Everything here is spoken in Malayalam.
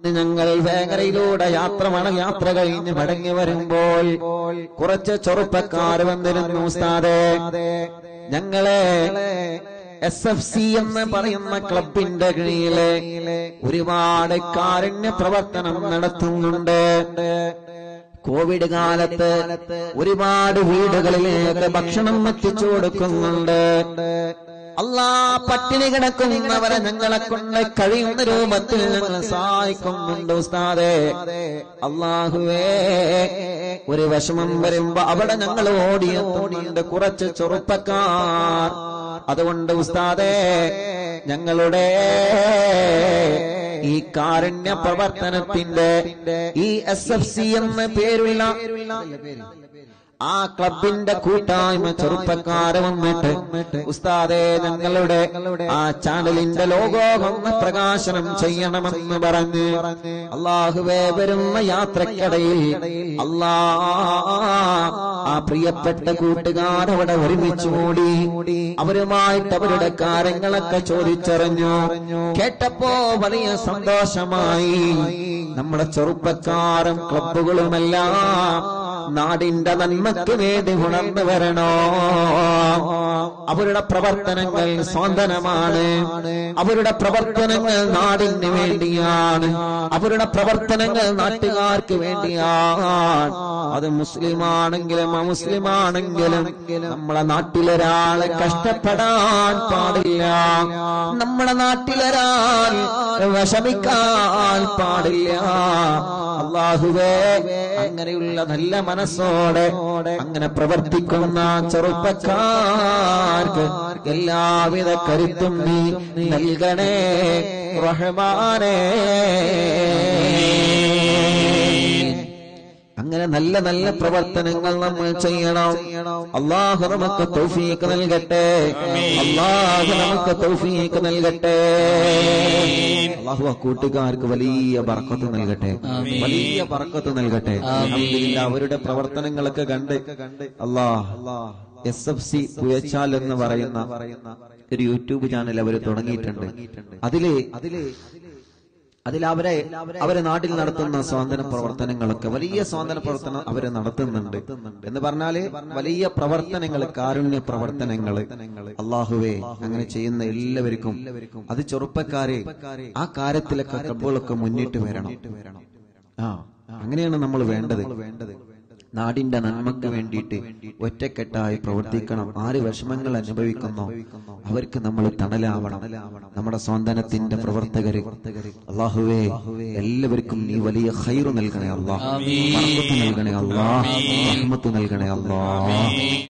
ഞങ്ങൾ വേങ്ങരയിലൂടെ യാത്ര മണ യാത്ര കഴിഞ്ഞ് മടങ്ങി വരുമ്പോൾ കുറച്ച് ചെറുപ്പക്കാർ വന്നിരുന്നു ഉസ്താദേ ഞങ്ങളെ എസ് എഫ് സി എന്ന് പറയുന്ന ക്ലബിന്റെ കീഴിലെ ഒരുപാട് കാരുണ്യ പ്രവർത്തനം നടത്തുന്നുണ്ട് കോവിഡ് കാലത്ത് ഒരുപാട് വീടുകളിലേക്ക് ഭക്ഷണം എത്തിച്ചു കൊടുക്കുന്നുണ്ട് അല്ലാ പട്ടിണി കിടക്കുന്നവരെ ഞങ്ങളെ കൊണ്ട് കഴിയുന്ന രൂപത്തിൽ ഞങ്ങൾ സഹായിക്കുന്നുണ്ട് ഉസ്താദേ അള്ളാഹുവേ ഒരു വിഷമം വരുമ്പോ അവിടെ ഞങ്ങൾ ഓടിയെത്തുന്നുണ്ട് കുറച്ച് ചെറുപ്പക്കാർ അതുകൊണ്ട് ഉസ്താദേ ഞങ്ങളുടെ ഈ കാരുണ്യ പ്രവർത്തനത്തിന്റെ ഈ എസ് എഫ് സി എന്ന പേരുള്ള ആ ക്ലബിന്റെ കൂട്ടായ്മ ചെറുപ്പക്കാരെ വന്നിട്ട് ഉസ്താദെ ഞങ്ങളുടെ ആ ചാനലിന്റെ ലോഗോ ഒന്ന് പ്രകാശനം ചെയ്യണമെന്ന് പറഞ്ഞ് അള്ളാഹുവേ വരുന്ന യാത്രക്കിടയിൽ അല്ലാ ആ പ്രിയപ്പെട്ട കൂട്ടുകാരവിടെ ഒരുമിച്ച് കൂടി അവരുമായിട്ട് അവരുടെ കാര്യങ്ങളൊക്കെ ചോദിച്ചറിഞ്ഞു കേട്ടപ്പോ വലിയ സന്തോഷമായി നമ്മുടെ ചെറുപ്പക്കാരും ക്ലബുകളുമെല്ലാം നാടിന്റെ നന്മയ്ക്ക് വേണ്ടി ഉണർന്നു വരണോ അവരുടെ പ്രവർത്തനങ്ങൾ സ്വാന്തനമാണ് അവരുടെ പ്രവർത്തനങ്ങൾ നാടിന് വേണ്ടിയാണ് അവരുടെ പ്രവർത്തനങ്ങൾ നാട്ടുകാർക്ക് വേണ്ടിയാണ് അത് മുസ്ലിമാണെങ്കിലും അമുസ്ലിമാണെങ്കിലും നമ്മളെ നാട്ടിലൊരാളെ കഷ്ടപ്പെടാൻ പാടില്ല നമ്മുടെ നാട്ടിലൊരാൾ വിഷമിക്കാൻ പാടില്ല അള്ളാഹുവേ അങ്ങനെയുള്ള നല്ല മനസ്സോടെ അങ്ങനെ പ്രവർത്തിക്കുന്ന ചെറുപ്പക്കാർക്ക് എല്ലാവിധ കരുത്തും നീ നൽകണേ റഹ്മാനേ അങ്ങനെ നല്ല നല്ല പ്രവർത്തനങ്ങൾ നമ്മൾ ചെയ്യണം അള്ളാഹു നമുക്ക് തൗഫീക്ക് നൽകട്ടെ അള്ളാഹു നമുക്ക് തൗഫീക്ക് നൽകട്ടെ അള്ളാഹു ആ കൂട്ടുകാർക്ക് വലിയ ബർക്കത്ത് നൽകട്ടെ വലിയ ബർക്കത്ത് നൽകട്ടെ അൽഹംദുലില്ലാ, അവരുടെ പ്രവർത്തനങ്ങളൊക്കെ കണ്ട് അള്ളാഹ് എസ് എഫ് സി പുയച്ചാൽ എന്ന് പറയുന്ന ഒരു യൂട്യൂബ് ചാനൽ അവർ തുടങ്ങിയിട്ടുണ്ട് അതില് അതില് അതിൽ അവരെ അവരെ നാട്ടിൽ നടത്തുന്ന സ്വാതന്ത്ര്യ പ്രവർത്തനങ്ങളൊക്കെ വലിയ സ്വാതന്ത്ര്യ പ്രവർത്തനം അവര് നടത്തുന്നുണ്ട് എന്ന് പറഞ്ഞാല് വലിയ പ്രവർത്തനങ്ങൾ കാരുണ്യ പ്രവർത്തനങ്ങൾ അള്ളാഹുവേ അങ്ങനെ ചെയ്യുന്ന എല്ലാവർക്കും അത് ചെറുപ്പക്കാരെ ആ കാര്യത്തിലൊക്കെ ക്ലബുകളൊക്കെ മുന്നിട്ട് വരണം ആ അങ്ങനെയാണ് നമ്മൾ വേണ്ടത് വേണ്ടത് നാടിന്റെ നന്മക്ക് വേണ്ടിയിട്ട് ഒറ്റക്കെട്ടായി പ്രവർത്തിക്കണം ആര് വിഷമങ്ങൾ അനുഭവിക്കുന്നോ അവർക്ക് നമ്മൾ തണലാവണം നമ്മുടെ സ്വാന്തനത്തിന്റെ പ്രവർത്തകര് അള്ളാഹുവേ എല്ലാവർക്കും നീ വലിയ ഹൈറ് നൽകണേ അള്ളാഹ് നൽകണേ അള്ളാഹ് റഹ്മത്ത് നൽകണേ അള്ളാഹ്